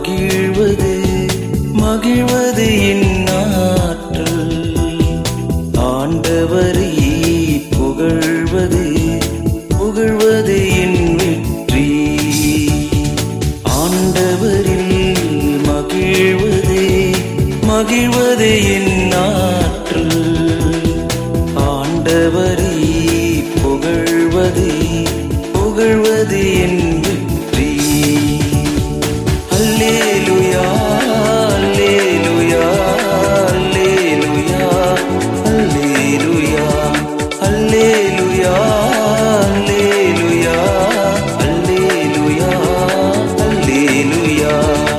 மகிழ்வது மகிழ்வது இந்நாற்றல் ஆண்டவரை புகழ்வது புகழ்வது என் வெற்றி ஆண்டவரில் மகிழ்வது மகிழ்வது என் ஆற்றல் ஆண்டவரை புகழ்வது புகழ்வது என் வெற்றி அல்லேலுயா அல்லேலுயா அல்லேலுயா அல்லேலுயா அல்லேலுயா அல்லேலுயா அல்லேலுயா அல்லேலுயா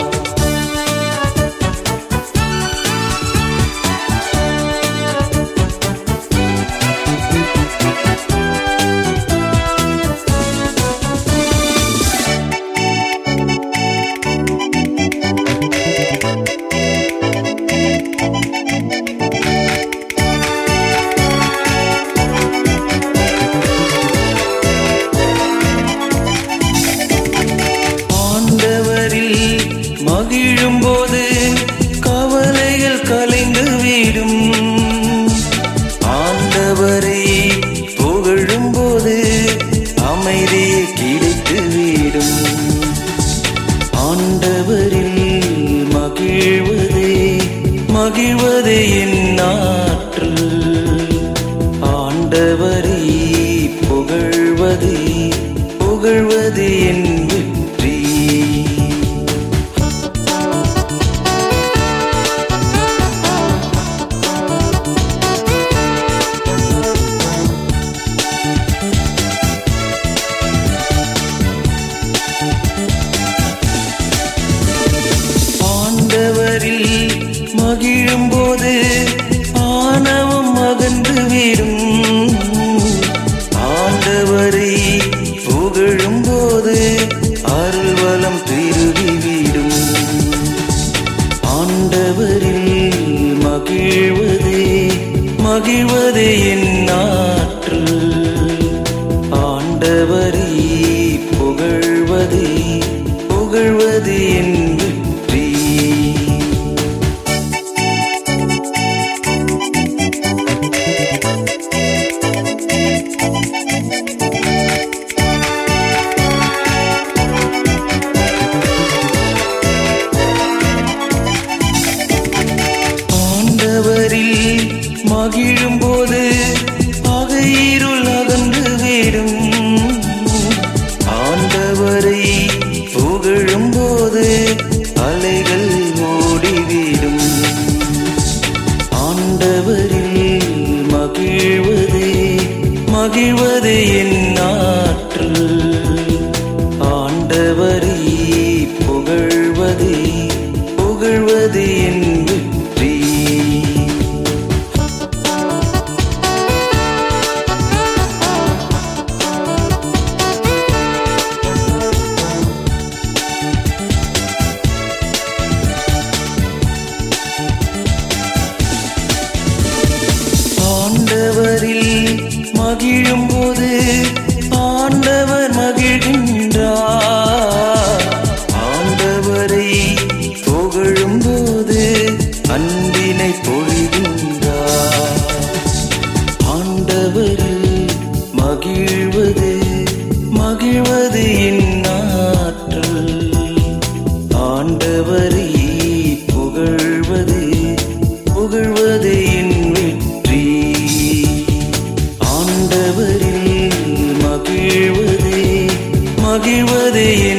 ஆண்டவரில் மகிழும் போது கவலைகள் கலைந்து விடும் ஆண்டவரை புகழும் போது அமைதி கிடைத்து விடும் ஆண்டவரில் மகிழ்வதே மகிழ்வதே என் ஆற்றல் ஆண்டவரை புகழ்வதே புகழ்வது என் வெற்றி ஆண்டவரில் மகிழும் போது ஆணவம் அகன்று விடும் ஆண்டவரை புகழும் போது அருள்வலம் பெருகிவிடும் ஆண்டவரில் மகிழ்வதே மகிழ்வதே என் ஆற்றல் ஆண்டவரை புகழ்வதே புகழ்வது என் வெற்றி ஆண்டவரில் மகிழும் போது பகையிருள் அகன்று விடும் ஆண்டவரை புகழும் போது அலைகள் ஓடிவிடும் ஆண்டவரில் மகிழ்வதே மகிழ்வதே என் ஆற்றல் ஆண்டவரை புகழ்வதே புகழ்வது என் வெற்றி ஆண்டவரில் மகிழும் போது ஆண்டவர் மகிழ்கின்றார் ஆண்டவரை புகழும் போது அன்பினை பொழிகின்றார் ஆண்டவரில் மகிழ்வது மகிழ்வது என் ஆற்றல் ஆண்டவரை புகழ்வது புகழ்வது என் வெற்றி ஆண்டவரில் மகிழ்வதே மகிழ்வதே